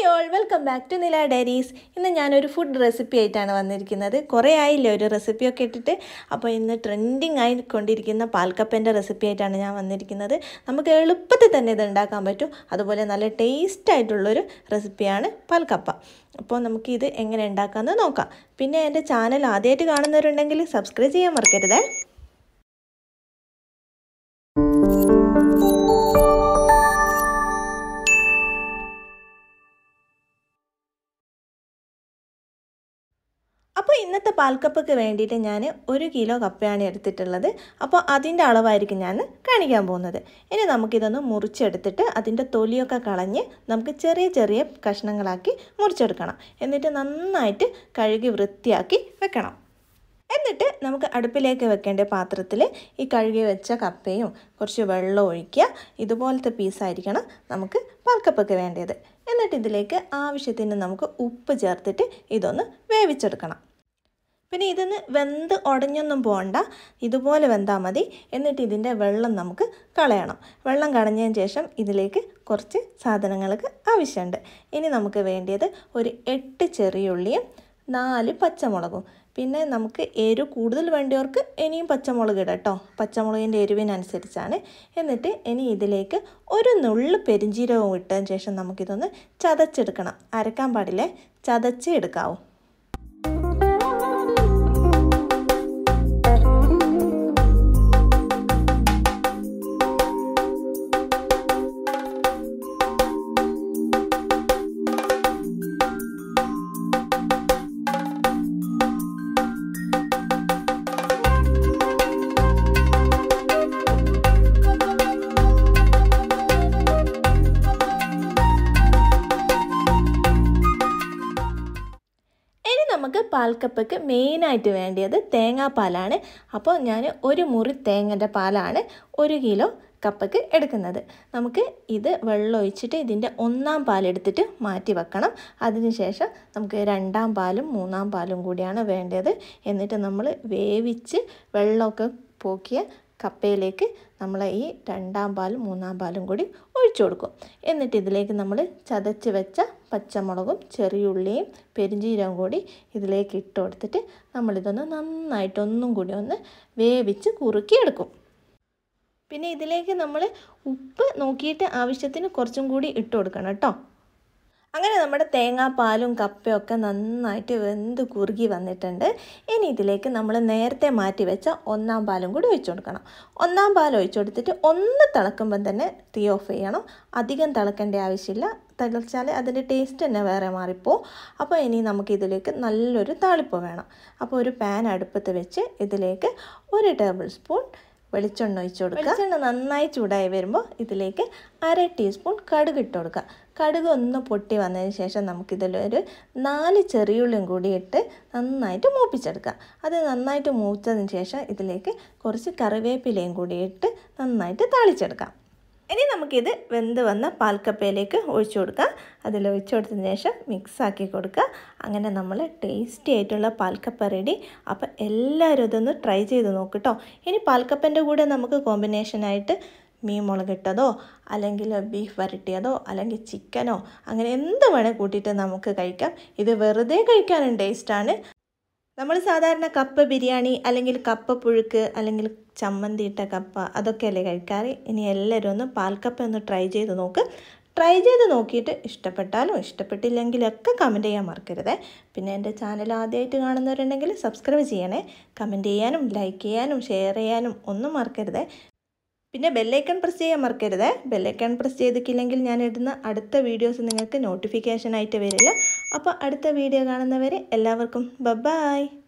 all welcome back to Nila diaries ഇന്ന് ഞാനൊരു food recipe ആയിട്ടാണ് വന്നിരിക്കുന്നത് കുറേ ആയില്ലേ ഒരു റെസിപ്പിയൊക്കെ ഇട്ടിട്ട് അപ്പോൾ ഇന്ന് ട്രെൻഡിങ് ആയിക്കൊണ്ടിരിക്കുന്ന പാൽക്കപ്പൻ്റെ റെസിപ്പി ആയിട്ടാണ് ഞാൻ വന്നിരിക്കുന്നത് നമുക്ക് എളുപ്പത്തിൽ തന്നെ ഇത് ഉണ്ടാക്കാൻ പറ്റും അതുപോലെ നല്ല ടേസ്റ്റ് ആയിട്ടുള്ളൊരു റെസിപ്പിയാണ് പാൽക്കപ്പ അപ്പോൾ നമുക്ക് ഇത് എങ്ങനെ ഉണ്ടാക്കാമെന്ന് നോക്കാം പിന്നെ എൻ്റെ ചാനൽ ആദ്യമായിട്ട് കാണുന്നവരുണ്ടെങ്കിൽ സബ്സ്ക്രൈബ് ചെയ്യാൻ മറക്കരുതേ അപ്പോൾ ഇന്നത്തെ പാൽക്കപ്പയ്ക്ക് വേണ്ടിയിട്ട് ഞാൻ ഒരു കിലോ കപ്പയാണ് എടുത്തിട്ടുള്ളത് അപ്പോൾ അതിൻ്റെ അളവായിരിക്കും ഞാൻ കാണിക്കാൻ പോകുന്നത് ഇനി നമുക്കിതൊന്ന് മുറിച്ചെടുത്തിട്ട് അതിൻ്റെ തൊലിയൊക്കെ കളഞ്ഞ് നമുക്ക് ചെറിയ ചെറിയ കഷ്ണങ്ങളാക്കി മുറിച്ചെടുക്കണം എന്നിട്ട് നന്നായിട്ട് കഴുകി വൃത്തിയാക്കി വെക്കണം എന്നിട്ട് നമുക്ക് അടുപ്പിലേക്ക് വെക്കേണ്ട പാത്രത്തിൽ ഈ കഴുകി വെച്ച കപ്പയും കുറച്ച് വെള്ളം ഒഴിക്കുക ഇതുപോലത്തെ പീസായിരിക്കണം നമുക്ക് പാൽക്കപ്പൊക്കെ വേണ്ടത് എന്നിട്ട് ഇതിലേക്ക് ആവശ്യത്തിന് നമുക്ക് ഉപ്പ് ചേർത്തിട്ട് ഇതൊന്ന് വേവിച്ചെടുക്കണം പിന്നെ ഇതൊന്ന് വെന്ത് ഉടഞ്ഞൊന്നും പോകണ്ട ഇതുപോലെ വെന്താൽ മതി എന്നിട്ട് ഇതിൻ്റെ വെള്ളം നമുക്ക് കളയണം വെള്ളം കളഞ്ഞതിന് ശേഷം ഇതിലേക്ക് കുറച്ച് സാധനങ്ങൾക്ക് ആവശ്യമുണ്ട് ഇനി നമുക്ക് വേണ്ടിയത് ഒരു എട്ട് ചെറിയുള്ളിയും നാല് പച്ചമുളകും പിന്നെ നമുക്ക് എരിവ് കൂടുതൽ വേണ്ടിയവർക്ക് ഇനിയും പച്ചമുളക് ഇടാം കേട്ടോ പച്ചമുളകിൻ്റെ എരിവിനനുസരിച്ചാണ് എന്നിട്ട് ഇനി ഇതിലേക്ക് ഒരു നുള്ളു പെരിഞ്ചീരകവും ഇട്ടതിന് ശേഷം നമുക്കിതൊന്ന് ചതച്ചെടുക്കണം അരക്കാൻ പാടില്ലേ ചതച്ച് എടുക്കാവും നമുക്ക് പാൽക്കപ്പയ്ക്ക് മെയിനായിട്ട് വേണ്ടിയത് തേങ്ങാപ്പാലാണ് അപ്പോൾ ഞാൻ ഒരു മുറി തേങ്ങൻ്റെ പാലാണ് ഒരു കിലോ കപ്പയ്ക്ക് എടുക്കുന്നത് നമുക്ക് ഇത് വെള്ളം ഒഴിച്ചിട്ട് ഇതിൻ്റെ ഒന്നാം പാലെടുത്തിട്ട് മാറ്റി വെക്കണം അതിനുശേഷം നമുക്ക് രണ്ടാം പാലും മൂന്നാം പാലും കൂടിയാണ് വേണ്ടത് എന്നിട്ട് നമ്മൾ വേവിച്ച് വെള്ളമൊക്കെ പോക്കിയ കപ്പയിലേക്ക് നമ്മൾ ഈ രണ്ടാം പാലും മൂന്നാം പാലും കൂടി ഒഴിച്ചു കൊടുക്കും എന്നിട്ട് ഇതിലേക്ക് നമ്മൾ ചതച്ച് വെച്ച പച്ചമുളകും ചെറിയുള്ളിയും പെരിഞ്ചീരവും കൂടി ഇതിലേക്ക് ഇട്ട് കൊടുത്തിട്ട് നമ്മളിതൊന്ന് നന്നായിട്ട് ഒന്നും കൂടി ഒന്ന് വേവിച്ച് കുറുക്കിയെടുക്കും പിന്നെ ഇതിലേക്ക് നമ്മൾ ഉപ്പ് നോക്കിയിട്ട് ആവശ്യത്തിന് കുറച്ചും കൂടി ഇട്ട് കൊടുക്കണം കേട്ടോ അങ്ങനെ നമ്മുടെ തേങ്ങാപ്പാലും കപ്പയും ഒക്കെ നന്നായിട്ട് വെന്ത് കുറുകി വന്നിട്ടുണ്ട് ഇനി ഇതിലേക്ക് നമ്മൾ നേരത്തെ മാറ്റി വെച്ച ഒന്നാം പാലും കൂടി ഒഴിച്ചു കൊടുക്കണം ഒന്നാം പാൽ ഒഴിച്ചു കൊടുത്തിട്ട് ഒന്ന് തിളക്കുമ്പം തന്നെ തീ ഓഫ് ചെയ്യണം അധികം തിളക്കേണ്ട ആവശ്യമില്ല തിളച്ചാൽ അതിൻ്റെ ടേസ്റ്റ് തന്നെ വേറെ മാറിപ്പോവും അപ്പോൾ ഇനി നമുക്ക് ഇതിലേക്ക് നല്ലൊരു താളിപ്പ് വേണം അപ്പോൾ ഒരു പാൻ അടുപ്പത്ത് വെച്ച് ഇതിലേക്ക് ഒരു ടേബിൾ സ്പൂൺ വെളിച്ചെണ്ണ ഒഴിച്ച് കൊടുക്കുക വെളിച്ചെണ്ണ നന്നായി ചൂടായി വരുമ്പോൾ ഇതിലേക്ക് അര ടീസ്പൂൺ കടുക് ഇട്ട് കൊടുക്കുക കടുക് ഒന്ന് പൊട്ടി വന്നതിന് ശേഷം നമുക്കിതിലൊരു നാല് ചെറിയുള്ളിയും കൂടി ഇട്ട് നന്നായിട്ട് മൂപ്പിച്ചെടുക്കുക അത് നന്നായിട്ട് മൂച്ചതിന് ശേഷം ഇതിലേക്ക് കുറച്ച് കറിവേപ്പിലയും കൂടി ഇട്ട് നന്നായിട്ട് താളിച്ചെടുക്കാം ഇനി നമുക്കിത് വെന്ത് വന്ന പാൽക്കപ്പയിലേക്ക് ഒഴിച്ചു കൊടുക്കാം അതിൽ ഒഴിച്ചു കൊടുത്തതിന് ശേഷം മിക്സാക്കി കൊടുക്കുക അങ്ങനെ നമ്മൾ ടേസ്റ്റി ആയിട്ടുള്ള പാൽക്കപ്പ റെഡി അപ്പോൾ എല്ലാവരും ഇതൊന്ന് ട്രൈ ചെയ്ത് നോക്കട്ടോ ഇനി പാൽക്കപ്പൻ്റെ കൂടെ നമുക്ക് കോമ്പിനേഷനായിട്ട് മീൻ മുളകിട്ടതോ അല്ലെങ്കിൽ ബീഫ് വരട്ടിയതോ അല്ലെങ്കിൽ ചിക്കനോ അങ്ങനെ എന്ത് വേണേൽ കൂട്ടിയിട്ട് നമുക്ക് കഴിക്കാം ഇത് വെറുതെ കഴിക്കാനും ടേസ്റ്റാണ് നമ്മൾ സാധാരണ കപ്പ ബിരിയാണി അല്ലെങ്കിൽ കപ്പ പുഴുക്ക് അല്ലെങ്കിൽ ചമ്മന്തി ഇട്ട കപ്പ അതൊക്കെയല്ലേ കഴിക്കാറ് ഇനി എല്ലാവരും ഒന്ന് പാൽക്കപ്പ ഒന്ന് ട്രൈ ചെയ്ത് നോക്ക് ട്രൈ ചെയ്ത് നോക്കിയിട്ട് ഇഷ്ടപ്പെട്ടാലും ഇഷ്ടപ്പെട്ടില്ലെങ്കിലൊക്കെ കമൻറ്റ് ചെയ്യാൻ മറക്കരുതേ പിന്നെ എൻ്റെ ചാനൽ ആദ്യമായിട്ട് കാണുന്നവരുണ്ടെങ്കിൽ സബ്സ്ക്രൈബ് ചെയ്യണേ കമൻറ്റ് ചെയ്യാനും ലൈക്ക് ചെയ്യാനും ഷെയർ ചെയ്യാനും ഒന്നും മറക്കരുതേ പിന്നെ ബെല്ലൈക്കൺ പ്രസ് ചെയ്യാൻ മറക്കരുത് ബെല്ലൈക്കൺ പ്രസ് ചെയ്തിട്ടില്ലെങ്കിൽ ഞാൻ ഇടുന്ന അടുത്ത വീഡിയോസ് നിങ്ങൾക്ക് നോട്ടിഫിക്കേഷൻ ആയിട്ട് വരില്ല അപ്പോൾ അടുത്ത വീഡിയോ കാണുന്നവരെ എല്ലാവർക്കും ബൈ